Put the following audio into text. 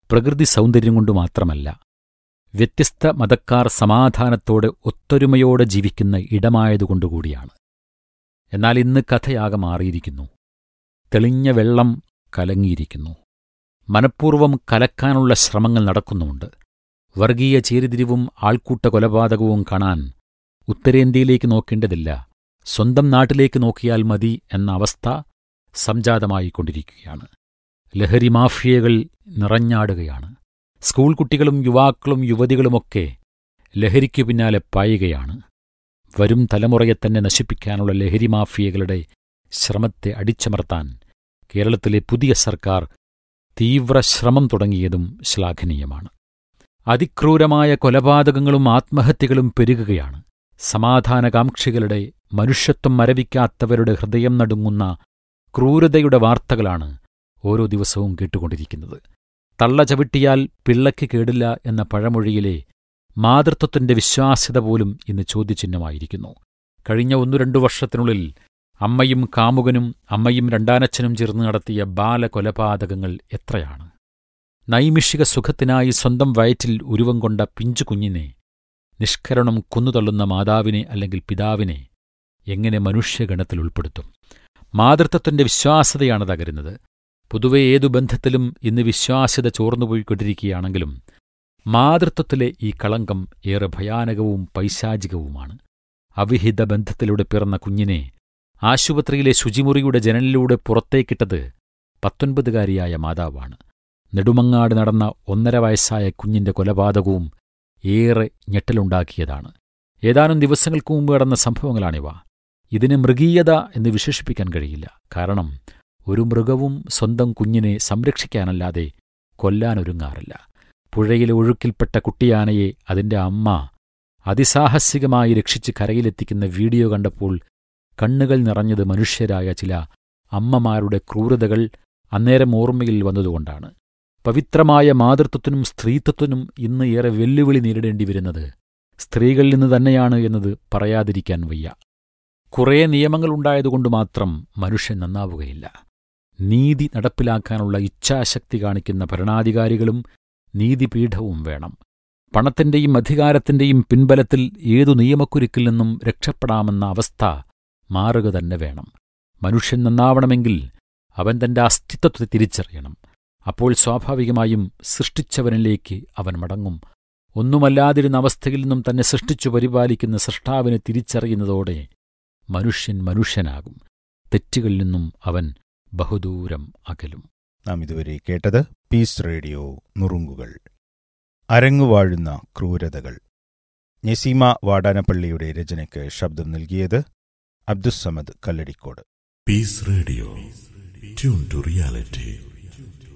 പ്രകൃതി സൗന്ദര്യം കൊണ്ട് മാത്രമല്ല വ്യത്യസ്ത മതക്കാർ സമാധാനത്തോടെ ഒത്തൊരുമയോടെ ജീവിക്കുന്ന ഇടമായതുകൊണ്ടുകൂടിയാണ് എന്നാൽ ഇന്ന് കഥയാകെ മാറിയിരിക്കുന്നു തെളിഞ്ഞ വെള്ളം കലങ്ങിയിരിക്കുന്നു മനഃപൂർവ്വം കലക്കാനുള്ള ശ്രമങ്ങൾ നടക്കുന്നുമുണ്ട് വർഗീയ ചേരിതിരിവും ആൾക്കൂട്ട കൊലപാതകവും കാണാൻ ഉത്തരേന്ത്യയിലേക്ക് നോക്കേണ്ടതില്ല സ്വന്തം നാട്ടിലേക്ക് നോക്കിയാൽ മതി എന്ന അവസ്ഥ സംജാതമായിക്കൊണ്ടിരിക്കുകയാണ് ലഹരി മാഫിയകൾ നിറഞ്ഞാടുകയാണ് സ്കൂൾ കുട്ടികളും യുവാക്കളും യുവതികളുമൊക്കെ ലഹരിക്കു പിന്നാലെ പായുകയാണ് വരും തലമുറയെ തന്നെ നശിപ്പിക്കാനുള്ള ലഹരി മാഫിയകളുടെ ശ്രമത്തെ അടിച്ചമർത്താൻ കേരളത്തിലെ പുതിയ സർക്കാർ തീവ്ര ശ്രമം തുടങ്ങിയതും ശ്ലാഘനീയമാണ് അതിക്രൂരമായ കൊലപാതകങ്ങളും ആത്മഹത്യകളും പെരുകുകയാണ് സമാധാനകാംക്ഷികളുടെ മനുഷ്യത്വം മരവിക്കാത്തവരുടെ ഹൃദയം നടുങ്ങുന്ന ക്രൂരതയുടെ വാർത്തകളാണ് ഓരോ ദിവസവും കേട്ടുകൊണ്ടിരിക്കുന്നത് തള്ള ചവിട്ടിയാൽ പിള്ളയ്ക്ക് കേടില്ല എന്ന പഴമൊഴിയിലെ മാതൃത്വത്തിന്റെ വിശ്വാസ്യത പോലും ഇന്ന് ചോദ്യചിഹ്നമായിരിക്കുന്നു കഴിഞ്ഞ ഒന്നു രണ്ടു വർഷത്തിനുള്ളിൽ അമ്മയും കാമുകനും അമ്മയും രണ്ടാനച്ഛനും ചേർന്ന് നടത്തിയ ബാലകൊലപാതകങ്ങൾ എത്രയാണ് നൈമിഷിക സുഖത്തിനായി സ്വന്തം വയറ്റിൽ ഉരുവം കൊണ്ട പിഞ്ചു കുഞ്ഞിനെ നിഷ്കരണം കുന്നുതള്ളുന്ന മാതാവിനെ അല്ലെങ്കിൽ പിതാവിനെ എങ്ങനെ മനുഷ്യഗണത്തിൽ ഉൾപ്പെടുത്തും മാതൃത്വത്തിന്റെ വിശ്വാസ്യതയാണ് തകരുന്നത് പൊതുവെ ഏതു ബന്ധത്തിലും ഇന്ന് വിശ്വാസ്യത ചോർന്നുപോയിക്കൊണ്ടിരിക്കുകയാണെങ്കിലും മാതൃത്വത്തിലെ ഈ കളങ്കം ഏറെ ഭയാനകവും പൈശാചികവുമാണ് അവിഹിത ബന്ധത്തിലൂടെ പിറന്ന കുഞ്ഞിനെ ആശുപത്രിയിലെ ശുചിമുറിയുടെ ജനലിലൂടെ പുറത്തേക്കിട്ടത് പത്തൊൻപതുകാരിയായ മാതാവാണ് നെടുമങ്ങാട് നടന്ന ഒന്നര വയസ്സായ കുഞ്ഞിന്റെ കൊലപാതകവും ഏറെ ഞെട്ടലുണ്ടാക്കിയതാണ് ഏതാനും ദിവസങ്ങൾക്ക് മുമ്പ് നടന്ന സംഭവങ്ങളാണിവ ഇതിന് മൃഗീയത എന്ന് വിശേഷിപ്പിക്കാൻ കഴിയില്ല കാരണം ഒരു മൃഗവും സ്വന്തം കുഞ്ഞിനെ സംരക്ഷിക്കാനല്ലാതെ കൊല്ലാനൊരുങ്ങാറില്ല പുഴയിലെ ഒഴുക്കിൽപ്പെട്ട കുട്ടിയാനയെ അതിന്റെ അമ്മ അതിസാഹസികമായി രക്ഷിച്ച് കരയിലെത്തിക്കുന്ന വീഡിയോ കണ്ടപ്പോൾ കണ്ണുകൾ നിറഞ്ഞത് മനുഷ്യരായ ചില അമ്മമാരുടെ ക്രൂരതകൾ അന്നേരം ഓർമ്മയിൽ വന്നതുകൊണ്ടാണ് പവിത്രമായ മാതൃത്വത്തിനും സ്ത്രീത്വത്തിനും ഇന്ന് ഏറെ വെല്ലുവിളി നേരിടേണ്ടി വരുന്നത് സ്ത്രീകളിൽ നിന്ന് തന്നെയാണ് എന്നത് പറയാതിരിക്കാൻ വയ്യ കുറേ നിയമങ്ങളുണ്ടായതുകൊണ്ട് മാത്രം മനുഷ്യൻ നന്നാവുകയില്ല നീതി നടപ്പിലാക്കാനുള്ള ഇച്ഛാശക്തി കാണിക്കുന്ന ഭരണാധികാരികളും നീതിപീഠവും വേണം പണത്തിന്റെയും അധികാരത്തിന്റെയും പിൻബലത്തിൽ ഏതു നിയമക്കുരുക്കിൽ നിന്നും രക്ഷപ്പെടാമെന്ന അവസ്ഥ മാറുക തന്നെ വേണം മനുഷ്യൻ നന്നാവണമെങ്കിൽ അവൻ തന്റെ അസ്തിത്വത്തെ തിരിച്ചറിയണം അപ്പോൾ സ്വാഭാവികമായും സൃഷ്ടിച്ചവനിലേക്ക് അവൻ മടങ്ങും ഒന്നുമല്ലാതിരുന്ന അവസ്ഥയിൽ നിന്നും തന്നെ സൃഷ്ടിച്ചു പരിപാലിക്കുന്ന സൃഷ്ടാവിനെ തിരിച്ചറിയുന്നതോടെ മനുഷ്യൻ മനുഷ്യനാകും തെറ്റുകളിൽ നിന്നും അവൻ ബഹുദൂരം അകലും നാം ഇതുവരെ കേട്ടത് പീസ് റേഡിയോ നുറുങ്ങുകൾ അരങ്ങുവാഴുന്ന ക്രൂരതകൾ നസീമ വാടാനപ്പള്ളിയുടെ രചനയ്ക്ക് ശബ്ദം നൽകിയത് Abdussamad Kalladikode Peace Radio. Tune to reality.